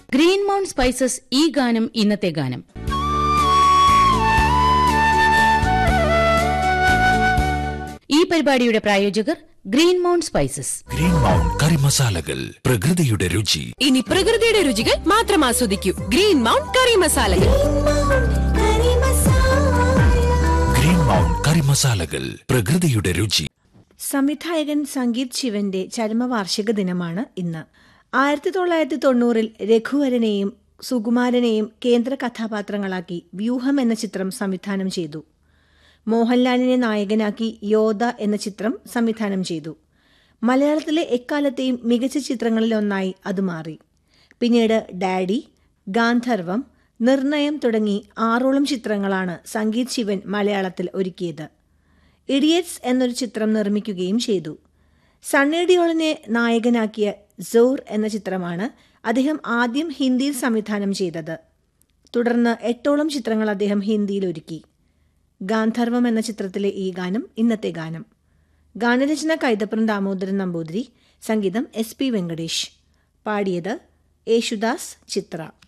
green mount spices ഈ ഗാനം ഇന്നത്തെ ഗാനം ഈ പരിപാടിയുടെ പ്രായോജകർ green mount spices green mount curry മസാലകൾ പ്രകൃതിയുടെ രുചി ഇനി പ്രകൃതിയുടെ രുചികൾ മാത്രം ആസ്വദിക്കൂ ഗ്രീൻ മൗണ്ട് കറി മസാലകൾ ഗ്രീൻ മൗണ്ട് കറി മസാലകൾ പ്രകൃതിയുടെ രുചി സംവിധായകൻ സംഗീത് ശിവന്റെ ചരമവാർഷിക ദിനമാണ് ഇന്ന് ആയിരത്തി തൊള്ളായിരത്തി തൊണ്ണൂറിൽ രഘുവരനെയും സുകുമാരനെയും കേന്ദ്ര കഥാപാത്രങ്ങളാക്കി വ്യൂഹം എന്ന ചിത്രം സംവിധാനം ചെയ്തു മോഹൻലാലിനെ നായകനാക്കി യോധ എന്ന ചിത്രം സംവിധാനം ചെയ്തു മലയാളത്തിലെ എക്കാലത്തെയും മികച്ച ചിത്രങ്ങളിലൊന്നായി അത് മാറി പിന്നീട് ഡാഡി ഗാന്ധർവം നിർണയം തുടങ്ങി ആറോളം ചിത്രങ്ങളാണ് സംഗീത് ശിവൻ മലയാളത്തിൽ ഒരുക്കിയത് ഇഡിയറ്റ്സ് എന്നൊരു ചിത്രം നിർമ്മിക്കുകയും ചെയ്തു സണ്ണി ഡിയോളിനെ നായകനാക്കിയ സോർ എന്ന ചിത്രമാണ് അദ്ദേഹം ആദ്യം ഹിന്ദിയിൽ സംവിധാനം ചെയ്തത് തുടർന്ന് എട്ടോളം ചിത്രങ്ങൾ അദ്ദേഹം ഹിന്ദിയിൽ ഒരുക്കി ഗാന്ധർവം എന്ന ചിത്രത്തിലെ ഈ ഗാനം ഇന്നത്തെ ഗാനം ഗാനരചന കൈതപ്രം ദാമോദരൻ നമ്പൂതിരി സംഗീതം എസ് പി വെങ്കടേഷ് പാടിയത് യേശുദാസ് ചിത്ര